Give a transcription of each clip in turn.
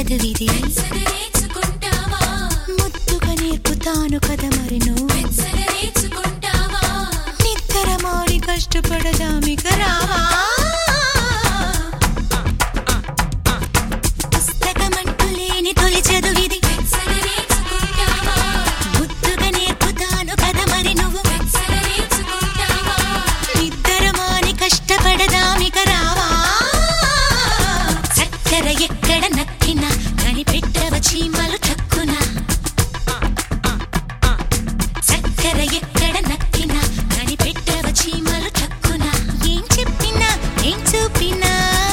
చదువిది నేర్చుకుంటావా ముద్దుగా నేర్పుతాను కదా మరి నువ్వు నేర్చుకుంటావా నిద్ర మారి కష్టపడదామిక రావా పుస్తకమంటూ లేని తొలి చదువిది నేర్చుకుంటావా ముద్దుగా నేర్పుతాను కదా మరి నువ్వు నేర్చుకుంటావా నిద్ర మాని కష్టపడదామిక రావా చక్కెర ఎక్కడ నక్కినా కనిపెట్టవ చీమలు టక్కున చక్కెర ఎక్కడ నక్కినా కనిపెట్టవ చీమలు టక్కున ఏం చెప్పినా ఏం చూపినా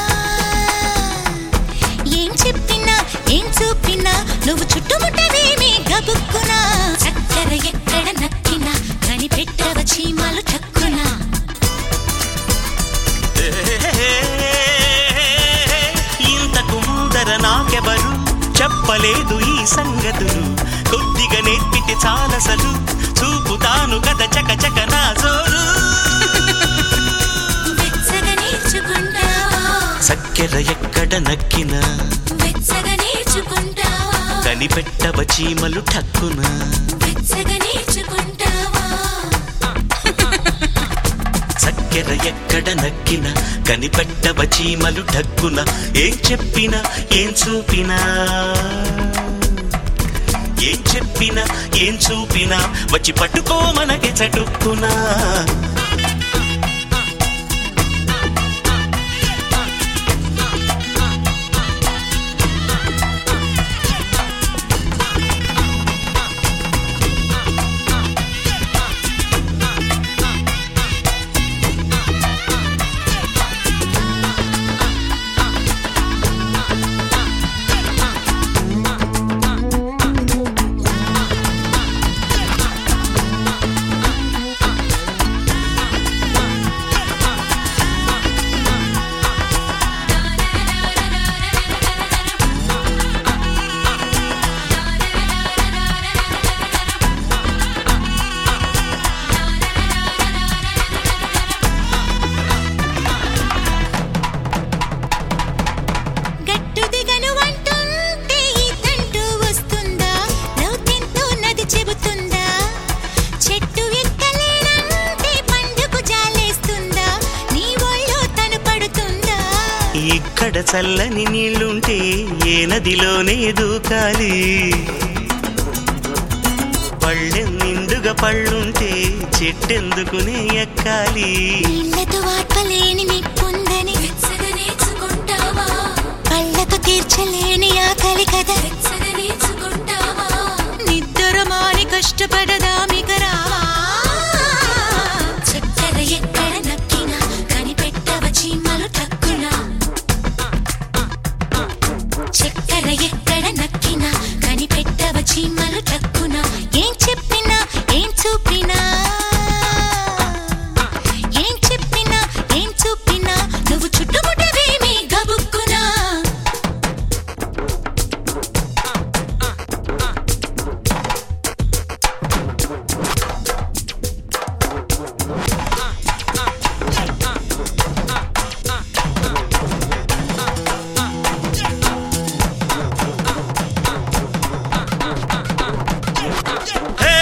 ఏం చెప్పినా ఏం చూపినా నువ్వు చుట్టుముట్టవేమి గబుక్కునా చక్కెర ఎక్కడ నక్కినా కనిపెట్టవ చీమలు టక్కునా ఇంతకు ముందర నాకెవరు చెప్పలేదు ఈ సంగతులు కొద్దిగా నేర్పితే చాలసలు చూపుతాను కదా చక చక నా జోరు వెచ్చగా నేర్చుకుంటావా చక్కెర ఎక్కడ నక్కినా వెచ్చగా నేర్చుకుంటావా కనిపెట్టవ చీమలు ఠక్కున వెచ్చగా నేర్చుకుంటావా చక్కెర ఎక్కడ నక్కిన కనిపెట్టవ చీమలు ఠక్కున ఏం చెప్పినా ఏం చూపినా ఏం చెప్పినా ఏం చూపినా వచ్చి పట్టుకో మనకి చటుక్కునా గట్టు దిగను అంటుంటే ఇదంటూ వస్తుందా లోతెంతో నది చెబుతుందా చెట్టు ఎక్కలేనంటే పండుకు జాలేస్తుందా నీ ఒళ్ళో తను పడుతుందా ఇక్కడ చల్లని నీళ్లుంటే ఏ నదిలోనే దూకాలి పళ్ళె నిండుగా పళ్ళుంటే చెట్టెందుకునే ఎక్కాలి నీళ్లతో వార్పలేని నిప్పుందని వెచ్చగా నేర్చుకుంటావా కళ్ళతో తీర్చలేని ఆకలి కదా వెచ్చగా నేర్చుకుంటావా నిద్ర మాని కష్టపడదామిక రావా చక్కెర ఎక్కడ నక్కినా కనిపెట్టవ చీమలు టక్కున చక్కెర ఎక్కడ నక్కినా కనిపెట్టవ చీమలు టక్కున ఏం చెప్పినా ఏం చూపినా ఏం చెప్పినా ఏం చూపినా నువ్వు చుట్టుముట్టవేమి గబుక్కునా హే!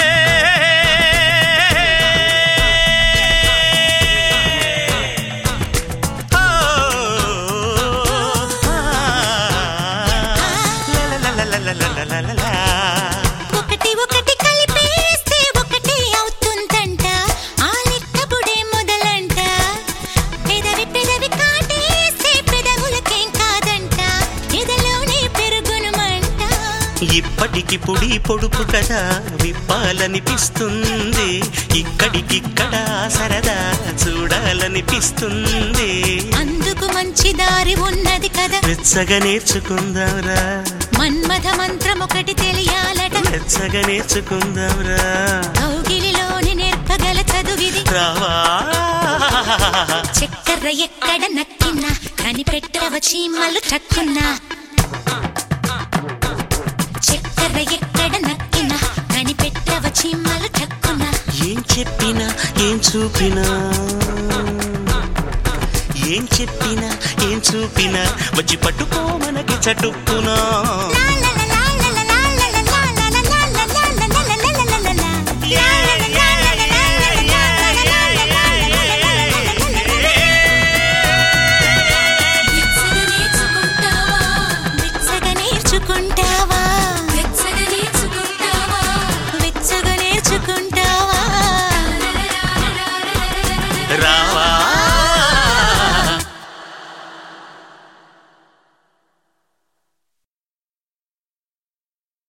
ఓ! లలలలలలలలలలా. ఒకటి ఒకటి కలిపేస్తే ఒకటి అవుతుందంట ఆ లెక్కపుడే మొదలంట పెదవి పెదవి కాటేస్తే పెదవులకేం కాదంట ఎదలోనే పెరుగును మంట ఇప్పటికిప్పుడి పొడుపు కదా విప్పాలనిపిస్తుంది ఇక్కడికిక్కడ సరదా చూడాలనిపిస్తుంది అందుకు మంచి దారి ఉన్నది కదా వెచ్చగా నేర్చుకుందాంరా మన్మథ మంత్రం ఒకటి తెలియాలట వెచ్చగా నేర్చుకుందాంరా కౌగిలిలోని నేర్పగల చదువిది రావా చక్కెర ఎక్కడ నక్కినా కనిపెట్టవ చీమలు చక్కున్నా చక్కెర ఎక్కడ నక్కినా కనిపెట్టవ చీమలు చక్కున్నా ఏం చెప్పినా ఏం చూపినా ఏం ఏం చెప్పినా ఏం చూపినా వచ్చి పట్టుకో మనకి చటుక్కునా